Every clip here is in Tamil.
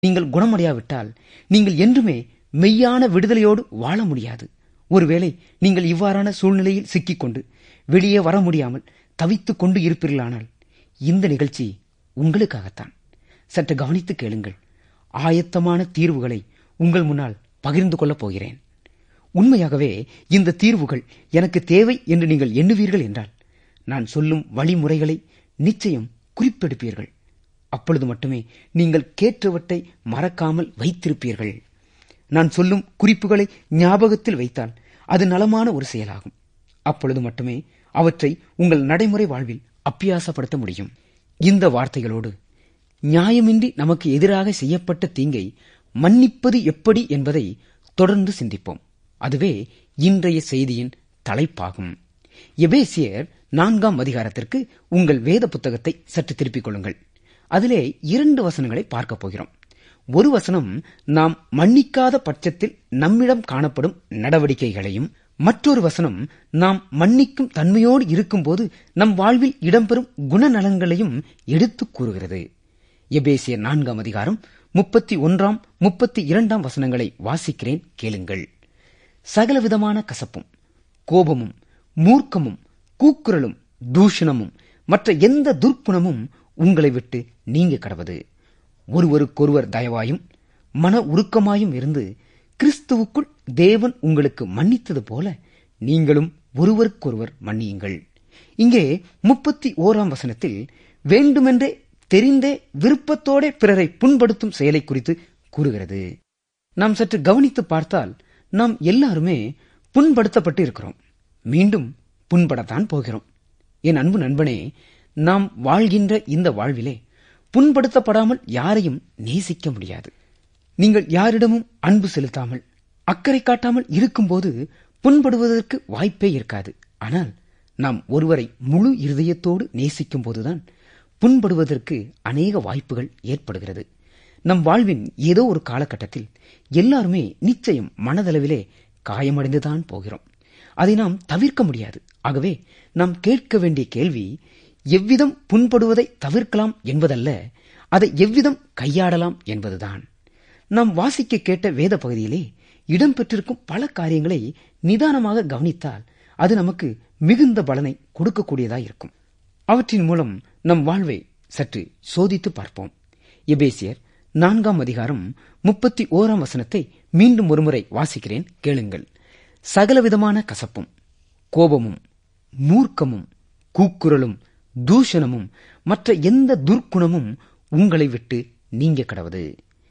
நீங்கள் குணமடையாவிட்டால் நீங்கள் என்றுமே மெய்யான விடுதலையோடு வாழ முடியாது ஒருவேளை நீங்கள் இவ்வாறான சூழ்நிலையில் சிக்கிக்கொண்டு வெளியே வர முடியாமல் தவித்துக் கொண்டு இருப்பீர்களானால் இந்த நிகழ்ச்சி உங்களுக்காகத்தான் சற்று கவனித்து கேளுங்கள் ஆயத்தமான தீர்வுகளை உங்கள் முன்னால் பகிர்ந்து கொள்ளப் போகிறேன் உண்மையாகவே இந்த தீர்வுகள் எனக்கு தேவை என்று நீங்கள் எண்ணுவீர்கள் என்றால் நான் சொல்லும் வழிமுறைகளை நிச்சயம் குறிப்பெடுப்பீர்கள் அப்பொழுது மட்டுமே நீங்கள் கேட்டவற்றை மறக்காமல் வைத்திருப்பீர்கள் நான் சொல்லும் குறிப்புகளை ஞாபகத்தில் வைத்தால் அது நலமான ஒரு செயலாகும் அப்பொழுது மட்டுமே அவற்றை உங்கள் நடைமுறை வாழ்வில் அப்பியாசப்படுத்த முடியும் இந்த வார்த்தைகளோடு நியாயமின்றி நமக்கு எதிராக செய்யப்பட்ட தீங்கை மன்னிப்பது எப்படி என்பதை தொடர்ந்து சிந்திப்போம் அதுவே இன்றைய செய்தியின் தலைப்பாகும் எபேசியர் நான்காம் அதிகாரத்திற்கு உங்கள் வேத புத்தகத்தை சற்று திருப்பிக் கொள்ளுங்கள் அதிலே இரண்டு வசனங்களை பார்க்கப் போகிறோம் ஒரு வசனம் நாம் மன்னிக்காத பட்சத்தில் நம்மிடம் காணப்படும் நடவடிக்கைகளையும் மற்றொரு வசனம் நாம் மன்னிக்கும் தன்மையோடு இருக்கும்போது நம் வாழ்வில் இடம்பெறும் குணநலன்களையும் எடுத்துக் கூறுகிறது எபேசியர் நான்காம் அதிகாரம் முப்பத்தி ஒன்றாம் முப்பத்தி இரண்டாம் வசனங்களை வாசிக்கிறேன் கேளுங்கள் சகலவிதமான கசப்பும் கோபமும் மூர்க்கமும் கூக்குரலும் தூஷணமும் மற்ற எந்த துர்க்குணமும் உங்களை விட்டு நீங்க கடவது ஒருவருக்கொருவர் தயவாயும் மன உருக்கமாயும் இருந்து கிறிஸ்துவுக்குள் தேவன் உங்களுக்கு மன்னித்தது போல நீங்களும் ஒருவருக்கொருவர் மன்னியுங்கள் இங்கே முப்பத்தி ஓராம் வசனத்தில் வேண்டுமென்றே தெரிந்தே விருப்பத்தோட பிறரை புண்படுத்தும் செயலை குறித்து கூறுகிறது நாம் சற்று கவனித்து பார்த்தால் நாம் எல்லாருமே புண்படுத்தப்பட்டு இருக்கிறோம் மீண்டும் புண்படத்தான் போகிறோம் என் அன்பு நண்பனே நாம் வாழ்கின்ற இந்த வாழ்விலே புண்படுத்தப்படாமல் யாரையும் நேசிக்க முடியாது நீங்கள் யாரிடமும் அன்பு செலுத்தாமல் அக்கறை காட்டாமல் இருக்கும்போது புண்படுவதற்கு வாய்ப்பே இருக்காது ஆனால் நாம் ஒருவரை முழு இருதயத்தோடு நேசிக்கும் போதுதான் புண்படுவதற்கு அநேக வாய்ப்புகள் ஏற்படுகிறது நம் வாழ்வின் ஏதோ ஒரு காலகட்டத்தில் எல்லாருமே நிச்சயம் மனதளவிலே காயமடைந்துதான் போகிறோம் அதை நாம் தவிர்க்க முடியாது ஆகவே நாம் கேட்க வேண்டிய கேள்வி எவ்விதம் புண்படுவதை தவிர்க்கலாம் என்பதல்ல அதை எவ்விதம் கையாடலாம் என்பதுதான் நாம் வாசிக்க கேட்ட வேத பகுதியிலே இடம்பெற்றிருக்கும் பல காரியங்களை நிதானமாக கவனித்தால் அது நமக்கு மிகுந்த பலனை கொடுக்கக்கூடியதாய் இருக்கும் அவற்றின் மூலம் நம் வாழ்வை சற்று சோதித்து பார்ப்போம் எபேசியர் நான்காம் அதிகாரம் முப்பத்தி ஓராம் வசனத்தை மீண்டும் ஒருமுறை வாசிக்கிறேன் கேளுங்கள் சகலவிதமான கசப்பும் கோபமும் மூர்க்கமும் கூக்குரலும் தூஷணமும் மற்ற எந்த துர்க்குணமும் உங்களை விட்டு நீங்க கடவது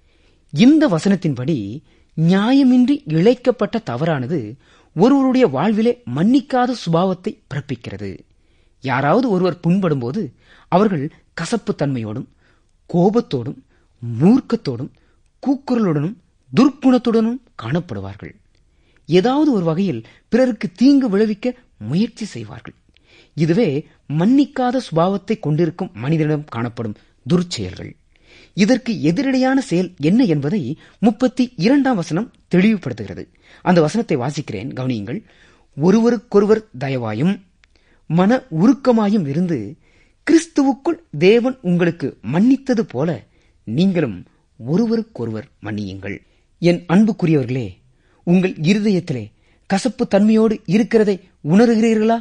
இந்த வசனத்தின்படி நியாயமின்றி இழைக்கப்பட்ட தவறானது ஒருவருடைய வாழ்விலே மன்னிக்காத சுபாவத்தை பிறப்பிக்கிறது யாராவது ஒருவர் புண்படும்போது அவர்கள் கசப்பு தன்மையோடும் கோபத்தோடும் மூர்க்கத்தோடும் கூக்குரலுடனும் துர்க்குணத்துடனும் காணப்படுவார்கள் ஏதாவது ஒரு வகையில் பிறருக்கு தீங்கு விளைவிக்க முயற்சி செய்வார்கள் இதுவே மன்னிக்காத சுபாவத்தை கொண்டிருக்கும் மனிதனிடம் காணப்படும் துர்ச்செயல்கள் இதற்கு எதிரடையான செயல் என்ன என்பதை முப்பத்தி இரண்டாம் வசனம் தெளிவுபடுத்துகிறது அந்த வசனத்தை வாசிக்கிறேன் கவனியுங்கள் ஒருவருக்கொருவர் தயவாயும் மன உருக்கமாயும் இருந்து கிறிஸ்துவுக்குள் தேவன் உங்களுக்கு மன்னித்தது போல நீங்களும் ஒருவருக்கொருவர் மன்னியுங்கள் என் அன்புக்குரியவர்களே உங்கள் இருதயத்திலே கசப்பு தன்மையோடு இருக்கிறதை உணர்கிறீர்களா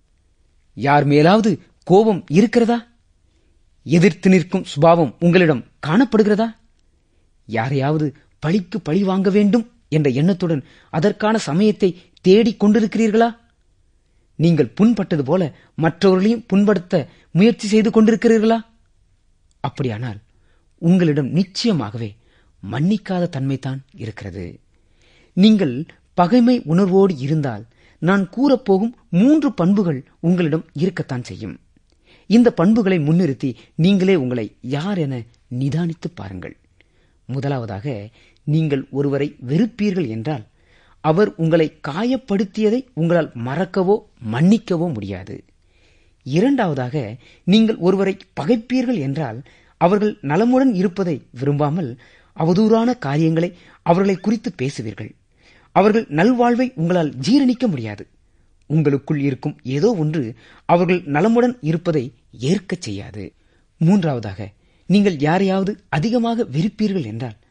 யார் மேலாவது கோபம் இருக்கிறதா எதிர்த்து நிற்கும் சுபாவம் உங்களிடம் காணப்படுகிறதா யாரையாவது பழிக்கு பழி வாங்க வேண்டும் என்ற எண்ணத்துடன் அதற்கான சமயத்தை தேடிக் கொண்டிருக்கிறீர்களா நீங்கள் புண்பட்டது போல மற்றவர்களையும் புண்படுத்த முயற்சி செய்து கொண்டிருக்கிறீர்களா அப்படியானால் உங்களிடம் நிச்சயமாகவே மன்னிக்காத தன்மைதான் இருக்கிறது நீங்கள் பகைமை உணர்வோடு இருந்தால் நான் கூறப்போகும் மூன்று பண்புகள் உங்களிடம் இருக்கத்தான் செய்யும் இந்த பண்புகளை முன்னிறுத்தி நீங்களே உங்களை யார் என நிதானித்து பாருங்கள் முதலாவதாக நீங்கள் ஒருவரை வெறுப்பீர்கள் என்றால் அவர் உங்களை காயப்படுத்தியதை உங்களால் மறக்கவோ மன்னிக்கவோ முடியாது இரண்டாவதாக நீங்கள் ஒருவரை பகைப்பீர்கள் என்றால் அவர்கள் நலமுடன் இருப்பதை விரும்பாமல் அவதூறான காரியங்களை அவர்களை குறித்து பேசுவீர்கள் அவர்கள் நல்வாழ்வை உங்களால் ஜீரணிக்க முடியாது உங்களுக்குள் இருக்கும் ஏதோ ஒன்று அவர்கள் நலமுடன் இருப்பதை ஏற்கச் செய்யாது மூன்றாவதாக நீங்கள் யாரையாவது அதிகமாக வெறுப்பீர்கள் என்றால்